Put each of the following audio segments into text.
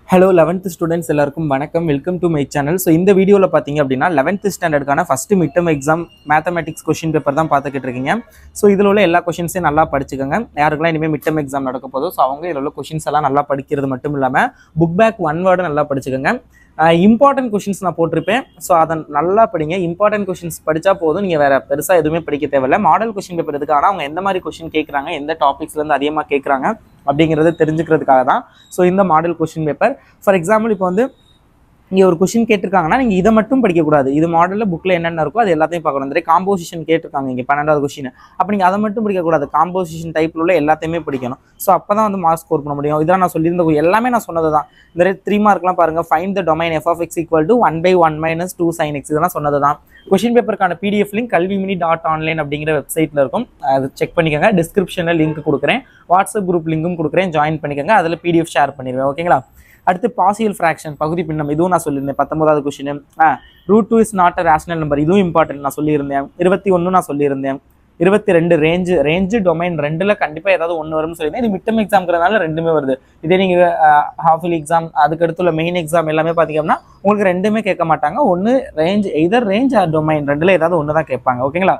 hello eleventh students எல்லாருக்கும் வணக்கம் welcome to my channel so இந்த வீடியோவில் பார்த்தீங்க அப்படின்னா லெவன்த் ஸ்டாண்டர்டுக்கான first midterm exam mathematics question paper தான் பார்த்துக்கிட்டு இருக்கீங்க ஸோ இதில் உள்ள எல்லா கொஷின்ஸையும் நல்லா படிச்சுக்கோங்க யாருக்கெல்லாம் இனிமேல் மிட்டம் எக்ஸாம் நடக்க போதோ ஸோ அவங்க இதில் உள்ள கொஷின்ஸ் எல்லாம் நல்லா படிக்கிறது மட்டும் இல்லாமல் புக் பேக் ஒன் வேர்டு நல்லா படிச்சுக்கோங்க இம்பார்ட்டன்ட் கொஷின்ஸ் நான் போட்டிருப்பேன் ஸோ அதை நல்லா படிங்க இம்பார்ட்டன்ட் கொஷின்ஸ் படித்தா போதும் நீங்கள் வேறு பெருசாக எதுவுமே படிக்க தேவையில்ல மாடல் கொஷின் பேப்பர் எதுக்கு ஆனால் அவங்க எந்த மாதிரி கொஷின் கேட்குறாங்க எந்த டாபிக்ஸ்லேருந்து அதிகமாக கேட்குறாங்க அப்படிங்கிறத தெரிஞ்சுக்கிறதுக்காக தான் ஸோ இந்த model question paper for example இப்போ வந்து இங்கே ஒரு கொஷின் கேட்டிருக்காங்கன்னா நீங்கள் இதை மட்டும் படிக்கக்கூடாது இது மாடலில் புக்கில் என்னென்ன இருக்கோ அது எல்லாத்தையும் பார்க்கணும் இந்த காம்போசிஷன் கேட்டிருக்காங்க இங்கே பன்னெண்டாவது கொஷின் அப்போ நீங்கள் அதை மட்டும் படிக்கக்கூடாது காம்போசிஷன் டைப்பில் உள்ள எல்லாத்தையுமே படிக்கணும் ஸோ அப்போ தான் வந்து மார்க் ஸ்கோர் பண்ண முடியும் இதெல்லாம் நான் சொல்லியிருந்த எல்லாமே நான் சொன்னது தான் இந்த த்ரீ மார்க்லாம் பாருங்கள் find the domain f of x equal to one by one minus two sine x இதெல்லாம் சொன்னது தான் கொஷின் பேப்பருக்கான PDF link Kalvi mini dot online அப்படிங்கிற வெப்சைட்டில் இருக்கும் அது செக் பண்ணிக்கோங்க டிஸ்கிரிப்ஷனில் லிங்க் கொடுக்குறேன் வாட்ஸ்அப் குரூப் லிங்க்கும் கொடுக்குறேன் ஜாயின் பண்ணிக்கோங்க அதில் பிடிஎஃப் ஷேர் பண்ணிடுவேன் ஓகேங்களா அடுத்து பாசியல் ஃப்ராக்ஷன் பகுதி பின்னம் இதுவும் நான் சொல்லியிருந்தேன் பத்தொன்பதாவது கொஷின் ஆ root two is not a rational number இதுவும் இம்பார்ட்டன்ட் நான் சொல்லியிருந்தேன் இருபத்தி ஒன்று நான் சொல்லியிருந்தேன் இருபத்தி ரெண்டு ரேஞ்சு ரேஞ்சு டொமைன் ரெண்டில் கண்டிப்பாக ஏதாவது ஒன்று வரும்னு சொல்லியிருந்தேன் இது மிட்டம் எக்ஸாம்ங்கிறதுனால ரெண்டுமே வருது இதே நீங்கள் ஹாஃபில் எக்ஸாம் அதுக்கு அடுத்துள்ள மெயின் எக்ஸாம் எல்லாமே பார்த்தீங்கன்னா உங்களுக்கு ரெண்டுமே கேட்க மாட்டாங்க ஒன்று range either range or domain ரெண்டில் ஏதாவது ஒன்று தான் கேட்பாங்க ஓகேங்களா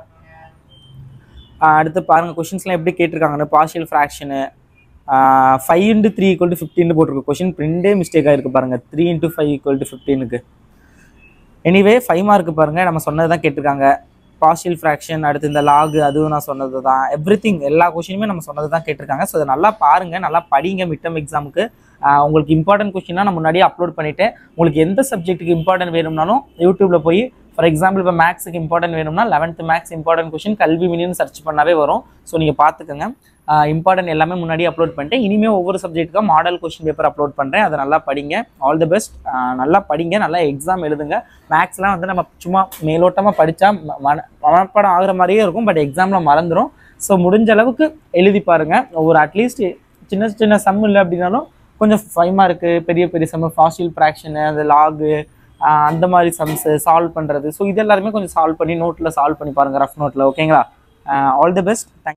அடுத்து பாருங்கள் கொஷின்ஸ்லாம் எப்படி கேட்டிருக்காங்கன்னு partial fraction five into three equal to fifteen போட்டிருக்கு கொஷின் பிரிண்டே மிஸ்டேக் ஆகிருக்கு பாருங்கள் three into five equal to ஃபிஃப்டீனுக்கு எனிவே ஃபைவ் மார்க் பாருங்கள் நம்ம சொன்னது தான் கேட்டிருக்காங்க பார்ஷியல் ஃப்ராக்ஷன் அடுத்து இந்த லாகு அதுவும் நான் சொன்னது தான் எவ்ரி திங் எல்லா கொஷினுமே நம்ம சொன்னது தான் கேட்டிருக்காங்க ஸோ அதை நல்லா பாருங்கள் நல்லா படிங்க மிட்டம் எக்ஸாமுக்கு உங்களுக்கு இம்பார்ட்டன்ட் கொஷினாக நான் முன்னாடியே அப்லோட் பண்ணிவிட்டேன் உங்களுக்கு எந்த சப்ஜெக்ட்டுக்கு இம்பார்ட்டன்ட் வேணும்னாலும் யூடியூப்பில் போய் ஃபார் எக்ஸாம்பிள் இப்போ மேக்ஸுக்கு இம்பார்ட்டன்ட் வேணும்னா eleventh maths important question Kalvi மினின்னு சர்ச் பண்ணாவே வரும் ஸோ நீங்கள் பார்த்துக்கோங்க இம்பார்ட்டன்ட் எல்லாமே முன்னாடி அப்லோட் பண்ணிட்டேன் இனிமேல் ஒவ்வொரு சப்ஜெக்ட்டுக்கும் மாடல் கொஷின் பேப்பர் அப்லோட் பண்ணுறேன் அதை நல்லா படிங்க ஆல் தி பெஸ்ட் நல்லா படிங்க நல்லா எக்ஸாம் எழுதுங்க மேக்ஸ்லாம் வந்து நம்ம சும்மா மேலோட்டமாக படித்தா மன மனப்பாடம் ஆகிற மாதிரியே இருக்கும் பட் எக்ஸாமில் மறந்துடும் ஸோ முடிஞ்ச அளவுக்கு எழுதி பாருங்கள் ஒரு அட்லீஸ்ட் சின்ன சின்ன சம் இல்லை அப்படின்னாலும் கொஞ்சம் ஃபைவ் மார்க்கு பெரிய பெரிய சம் ஃபாசில் ப்ராக்ஷனு அந்த லாகு அந்த மாதிரி சம்ஸு சால்வ் பண்ணுறது ஸோ இது எல்லாருமே கொஞ்சம் சால்வ் பண்ணி நோட்டில் சால்வ் பண்ணி பாருங்கள் ரஃப் நோட்டில் ஓகேங்களா ஆல் தி பெஸ்ட் தேங்க்